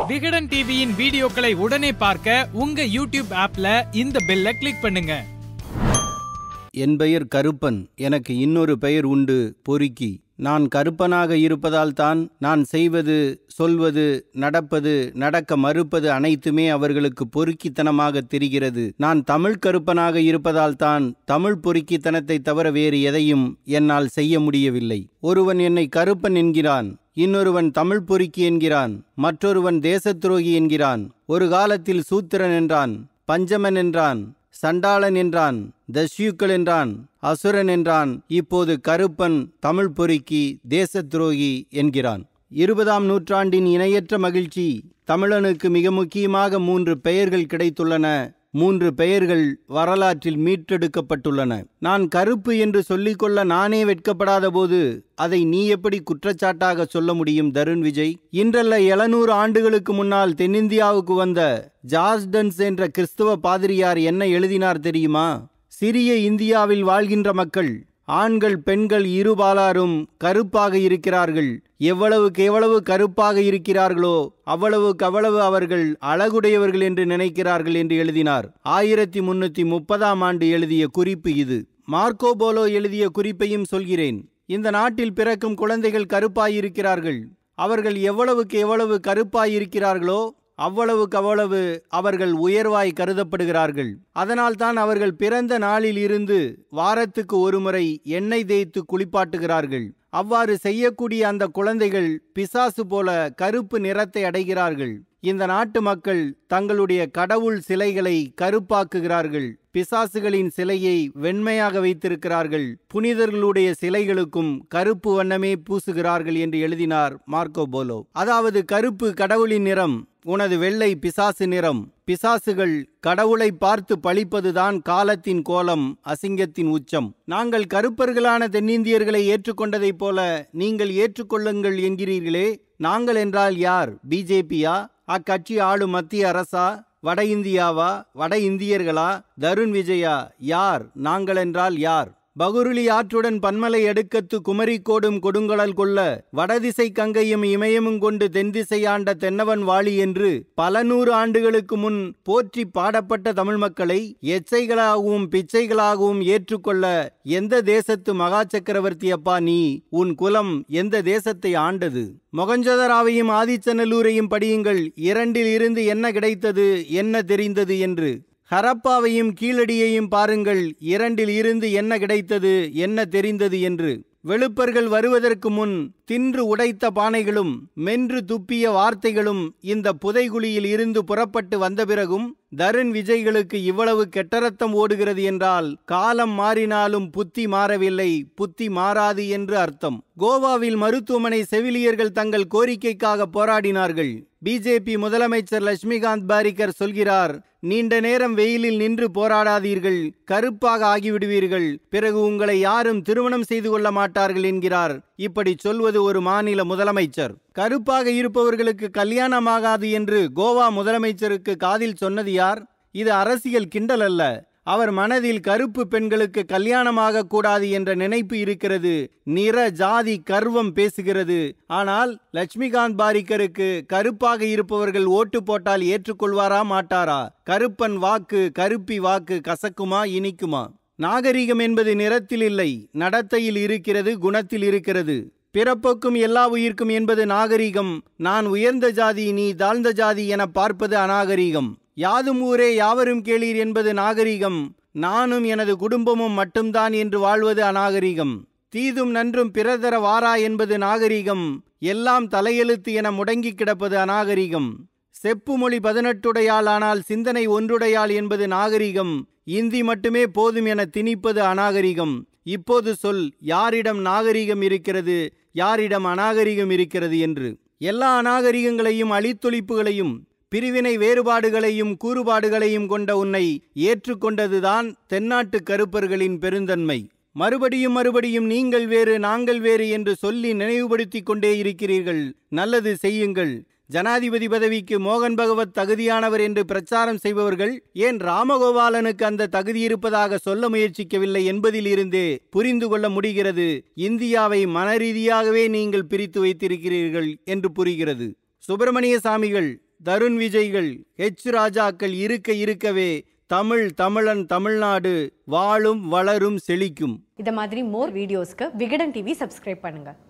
விகடன் டிவியின் வீடியோக்களை உடனே பார்க்க உங்க யூடியூப் ஆப்ல இந்த பெல்ல கிளிக் பண்ணுங்க என் பெயர் கருப்பன் எனக்கு இன்னொரு பெயர் உண்டு பொறுக்கி நான் கருப்பனாக இருப்பதால் தான் நான் செய்வது சொல்வது நடப்பது நடக்க மறுப்பது அனைத்துமே அவர்களுக்கு பொறுக்கித்தனமாக தெரிகிறது நான் தமிழ் கருப்பனாக இருப்பதால் தான் தமிழ் பொறுக்கித்தனத்தை தவிர வேறு எதையும் என்னால் செய்ய முடியவில்லை ஒருவன் என்னை கருப்பன் என்கிறான் இன்னொருவன் தமிழ் பொறுக்கி என்கிறான் மற்றொருவன் தேசத்துரோகி என்கிறான் ஒரு காலத்தில் சூத்திரன் என்றான் பஞ்சமன் என்றான் சண்டாளன் என்றான் தஸ்யூக்கள் என்றான் அசுரன் என்றான் இப்போது கருப்பன் தமிழ் பொறுக்கி தேசத் துரோகி என்கிறான் இருபதாம் நூற்றாண்டின் இணையற்ற மகிழ்ச்சி தமிழனுக்கு மிக முக்கியமாக மூன்று பெயர்கள் கிடைத்துள்ளன மூன்று பெயர்கள் வரலாற்றில் மீட்டெடுக்கப்பட்டுள்ளன நான் கருப்பு என்று சொல்லிக்கொள்ள நானே வெட்கப்படாத போது அதை நீ எப்படி குற்றச்சாட்டாக சொல்ல முடியும் தருண் விஜய் இன்றல்ல எழுநூறு ஆண்டுகளுக்கு முன்னால் தென்னிந்தியாவுக்கு வந்த ஜார்ஜ்டன்ஸ் என்ற கிறிஸ்துவ பாதிரியார் என்ன எழுதினார் தெரியுமா சிறிய இந்தியாவில் வாழ்கின்ற மக்கள் ஆண்கள் பெண்கள் இருபாலாரும் கருப்பாக இருக்கிறார்கள் எவ்வளவுக்கு எவ்வளவு கருப்பாக இருக்கிறார்களோ அவ்வளவுக்கு அவ்வளவு அவர்கள் அழகுடையவர்கள் என்று நினைக்கிறார்கள் என்று எழுதினார் ஆயிரத்தி முன்னூத்தி முப்பதாம் ஆண்டு எழுதிய குறிப்பு இது மார்க்கோ போலோ எழுதிய குறிப்பையும் சொல்கிறேன் இந்த நாட்டில் பிறக்கும் குழந்தைகள் கருப்பாயிருக்கிறார்கள் அவர்கள் எவ்வளவுக்கு எவ்வளவு கருப்பாயிருக்கிறார்களோ அவ்வளவுக்கு அவ்வளவு அவர்கள் உயர்வாய் கருதப்படுகிறார்கள் அதனால்தான் அவர்கள் பிறந்த நாளில் இருந்து வாரத்துக்கு ஒருமுறை எண்ணெய் தேய்த்து குளிப்பாட்டுகிறார்கள் அவ்வாறு செய்யக்கூடிய அந்த குழந்தைகள் பிசாசு போல கருப்பு நிறத்தை அடைகிறார்கள் இந்த நாட்டு மக்கள் தங்களுடைய கடவுள் சிலைகளை கருப்பாக்குகிறார்கள் பிசாசுகளின் சிலையை வெண்மையாக வைத்திருக்கிறார்கள் புனிதர்களுடைய சிலைகளுக்கும் கருப்பு வண்ணமே பூசுகிறார்கள் என்று எழுதினார் மார்க்கோ போலோ அதாவது கருப்பு கடவுளின் நிறம் உனது வெள்ளை பிசாசு நிறம் பிசாசுகள் கடவுளை பார்த்து பழிப்பதுதான் காலத்தின் கோலம் அசிங்கத்தின் உச்சம் நாங்கள் கருப்பர்களான தென்னிந்தியர்களை ஏற்றுக்கொண்டதைப் போல நீங்கள் ஏற்றுக்கொள்ளுங்கள் என்கிறீர்களே நாங்கள் என்றால் யார் பிஜேபியா அக்கட்சி ஆளும் மத்திய அரசா வட இந்தியாவா வட இந்தியர்களா தருண் விஜயா யார் நாங்கள் என்றால் யார் பகுருளி ஆற்றுடன் பன்மலை அடுக்கத்து குமரிக்கோடும் கொடுங்கடல் கொள்ள வடதிசை கங்கையும் இமயமும் கொண்டு தென்திசை ஆண்ட தென்னவன் வாழி என்று பல நூறு ஆண்டுகளுக்கு முன் போற்றி பாடப்பட்ட தமிழ் மக்களை எச்சைகளாகவும் பிச்சைகளாகவும் ஏற்றுக்கொள்ள எந்த தேசத்து மகா சக்கரவர்த்தி அப்பா நீ உன் குலம் எந்த தேசத்தை ஆண்டது மொகஞ்சதராவையும் ஆதிச்சநல்லூரையும் படியுங்கள் இரண்டில் இருந்து என்ன கிடைத்தது என்ன தெரிந்தது என்று ஹரப்பாவையும் கீழடியையும் பாருங்கள் இரண்டில் இருந்து என்ன கிடைத்தது என்ன தெரிந்தது என்று வெளுப்பர்கள் வருவதற்கு முன் தின்று உடைத்த பானைகளும் மென்று துப்பிய வார்த்தைகளும் இந்த புதைகுழியில் இருந்து புறப்பட்டு வந்த பிறகும் தருண் விஜய்களுக்கு இவ்வளவு கெட்டரத்தம் ஓடுகிறது என்றால் காலம் மாறினாலும் புத்தி மாறவில்லை புத்தி மாறாது என்று அர்த்தம் கோவாவில் மருத்துவமனை செவிலியர்கள் தங்கள் கோரிக்கைக்காக போராடினார்கள் பிஜேபி முதலமைச்சர் லட்சுமிகாந்த் பாரிக்கர் சொல்கிறார் நீண்ட நேரம் வெயிலில் நின்று போராடாதீர்கள் கருப்பாக ஆகிவிடுவீர்கள் பிறகு உங்களை யாரும் திருமணம் செய்து கொள்ள மாட்டார்கள் என்கிறார் இப்படி சொல்வது ஒரு மாநில முதலமைச்சர் கருப்பாக இருப்பவர்களுக்கு கல்யாணமாகாது என்று கோவா முதலமைச்சருக்கு காதில் சொன்னது யார் இது அரசியல் கிண்டல் அல்ல அவர் மனதில் கருப்பு பெண்களுக்கு கல்யாணமாக கூடாது என்ற நினைப்பு இருக்கிறது நிற ஜாதி கர்வம் பேசுகிறது ஆனால் லட்சுமிகாந்த் பாரிக்கருக்கு கருப்பாக இருப்பவர்கள் ஓட்டு போட்டால் ஏற்றுக்கொள்வாரா மாட்டாரா கருப்பன் வாக்கு கருப்பி வாக்கு கசக்குமா இனிக்குமா நாகரிகம் என்பது நிறத்தில் இல்லை நடத்தையில் இருக்கிறது குணத்தில் இருக்கிறது பிறப்புக்கும் எல்லா உயிர்க்கும் என்பது நாகரிகம் நான் உயர்ந்த ஜாதி நீ தாழ்ந்த ஜாதி என பார்ப்பது அநாகரிகம் யாதும் ஊரே யாவரும் கேளீர் என்பது நாகரிகம் நானும் எனது குடும்பமும் மட்டும்தான் என்று வாழ்வது அநாகரிகம் தீதும் நன்றும் பிறதர வாரா என்பது நாகரிகம் எல்லாம் தலையெழுத்து என முடங்கி கிடப்பது அநாகரிகம் செப்பு மொழி பதினெட்டுடையாள் ஆனால் சிந்தனை ஒன்றுடையாள் என்பது நாகரிகம் இந்தி மட்டுமே போதும் என திணிப்பது அநாகரிகம் இப்போது சொல் யாரிடம் நாகரிகம் இருக்கிறது யாரிடம் அநாகரிகம் இருக்கிறது என்று எல்லா அநாகரிகங்களையும் அழித்தொழிப்புகளையும் பிரிவினை வேறுபாடுகளையும் கூறுபாடுகளையும் கொண்ட உன்னை ஏற்றுக்கொண்டதுதான் தென்னாட்டு கருப்பர்களின் பெருந்தன்மை மறுபடியும் மறுபடியும் நீங்கள் வேறு நாங்கள் வேறு என்று சொல்லி நினைவுபடுத்திக் கொண்டே இருக்கிறீர்கள் நல்லது செய்யுங்கள் ஜனாதிபதி பதவிக்கு மோகன் பகவத் தகுதியானவர் என்று பிரச்சாரம் செய்பவர்கள் ஏன் ராமகோபாலனுக்கு அந்த தகுதி இருப்பதாக சொல்ல முயற்சிக்கவில்லை என்பதில் இருந்தே புரிந்து கொள்ள முடிகிறது இந்தியாவை மனரீதியாகவே நீங்கள் பிரித்து வைத்திருக்கிறீர்கள் என்று புரிகிறது சுப்பிரமணிய சாமிகள் தருண் விஜய்கள் ஹெச் ராஜாக்கள் இருக்க இருக்கவே தமிழ் தமிழன் தமிழ்நாடு வாழும் வளரும் செழிக்கும் இதை மாதிரி மோர் வீடியோஸ்க்கு விகடன் டிவி சப்ஸ்கிரைப் பண்ணுங்க